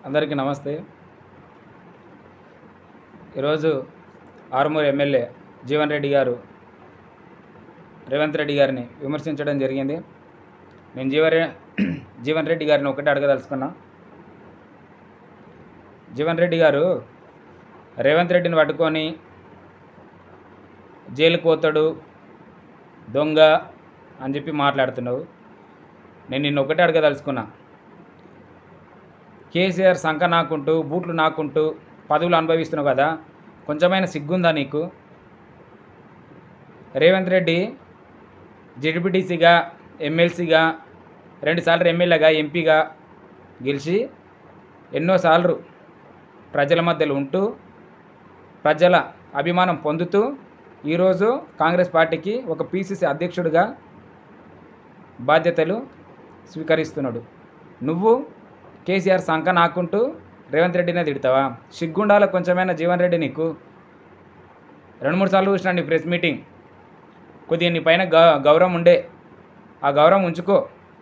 అందరికీ నమస్తే ఈరోజు ఆరుమూరు ఎమ్మెల్యే జీవన్ రెడ్డి గారు రేవంత్ రెడ్డి గారిని విమర్శించడం జరిగింది నేను జీవన్ రె జీవన్ రెడ్డి గారిని ఒకటే అడగదలుచుకున్నా జీవన్ రెడ్డి గారు రేవంత్ రెడ్డిని పట్టుకొని జైలుకు పోతాడు దొంగ అని చెప్పి మాట్లాడుతున్నావు నేను నిన్ను ఒకటే అడగదలుచుకున్నా కేసీఆర్ సంఖ నాకుంటూ బూట్లు నాకుంటూ పదవులు అనుభవిస్తున్నావు కదా కొంచెమైనా సిగ్గుందా నీకు రేవంత్ రెడ్డి జెడ్పీటీసీగా ఎమ్మెల్సీగా రెండుసార్లు ఎమ్మెల్యేగా ఎంపీగా గెలిచి ఎన్నోసార్లు ప్రజల మధ్యలో ఉంటూ ప్రజల అభిమానం పొందుతూ ఈరోజు కాంగ్రెస్ పార్టీకి ఒక పీసీసీ అధ్యక్షుడిగా బాధ్యతలు స్వీకరిస్తున్నాడు నువ్వు కేసీఆర్ సంఖ నాకుంటూ రేవంత్ రెడ్డినే తిడతావా సిగ్గుండాల కొంచెమైనా జీవన్ రెడ్డి నీకు రెండు మూడు సార్లు చూసినా నీ ప్రెస్ మీటింగ్ కొద్దిగా నీ పైన గౌ గౌరవం ఉండే ఆ గౌరవం ఉంచుకో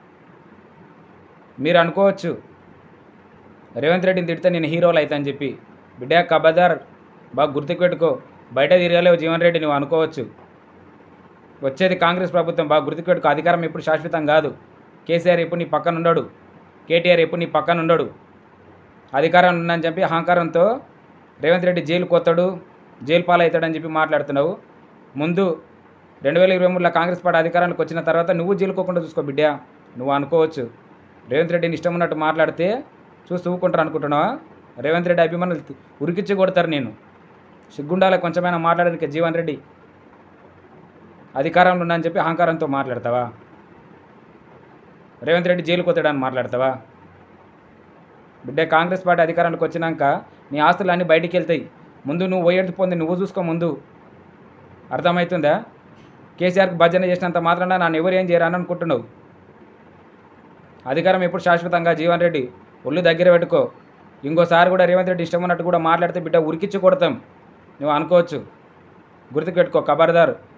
మీరు అనుకోవచ్చు రేవంత్ రెడ్డిని తిడితే నేను హీరోలు అవుతా అని చెప్పి బిడ్డ కబదార్ బాగా గుర్తుపెట్టుకో బయట తిరగలేవు జీవన్ రెడ్డి నువ్వు అనుకోవచ్చు వచ్చేది కాంగ్రెస్ ప్రభుత్వం బాగా గుర్తుపెట్టుకో అధికారం ఎప్పుడు శాశ్వతం కాదు కేసీఆర్ ఎప్పుడు నీ పక్కన ఉండడు కేటీఆర్ ఎప్పుడు నీ పక్కన ఉండడు అధికారం ఉందని చెప్పి అహంకారంతో రేవంత్ రెడ్డి జైలు కొత్తాడు జైలు పాలవుతాడని చెప్పి మాట్లాడుతున్నావు ముందు రెండు వేల ఇరవై మూడులో కాంగ్రెస్ పార్టీ అధికారానికి వచ్చిన తర్వాత నువ్వు జైలుకోకుండా చూసుకో బిడ్డ నువ్వు అనుకోవచ్చు రేవంత్ రెడ్డిని ఇష్టం ఉన్నట్టు మాట్లాడితే చూసి ఊకుంటారు అనుకుంటున్నావా రేవంత్ రెడ్డి అభిమానులు ఉరికిచ్చి కొడతారు నేను సిగ్గుండాల కొంచెమైనా మాట్లాడడానికి జీవన్ రెడ్డి అధికారంలో ఉందని చెప్పి అహంకారంతో మాట్లాడతావా రేవంత్ రెడ్డి జైలుకు పోతాడని మాట్లాడతావా బిడ్డ కాంగ్రెస్ పార్టీ అధికారానికి వచ్చినాక నీ ఆస్తులు అన్నీ బయటికి వెళ్తాయి ముందు నువ్వు పోయేది పొంది నువ్వు చూసుకో ముందు అర్థమవుతుందా కేసీఆర్కి భజన చేసినంత మాత్రాన నన్ను ఎవరు ఏం చేయరని అనుకుంటున్నావు అధికారం ఎప్పుడు శాశ్వతంగా జీవన్ రెడ్డి ఒళ్ళు దగ్గర పెట్టుకో ఇంకోసారి కూడా రేవంత్ రెడ్డి ఇష్టం ఉన్నట్టు కూడా మాట్లాడితే బిడ్డ ఉరికిచ్చి కొడతాం నువ్వు అనుకోవచ్చు గుర్తుపెట్టుకో ఖబర్దారు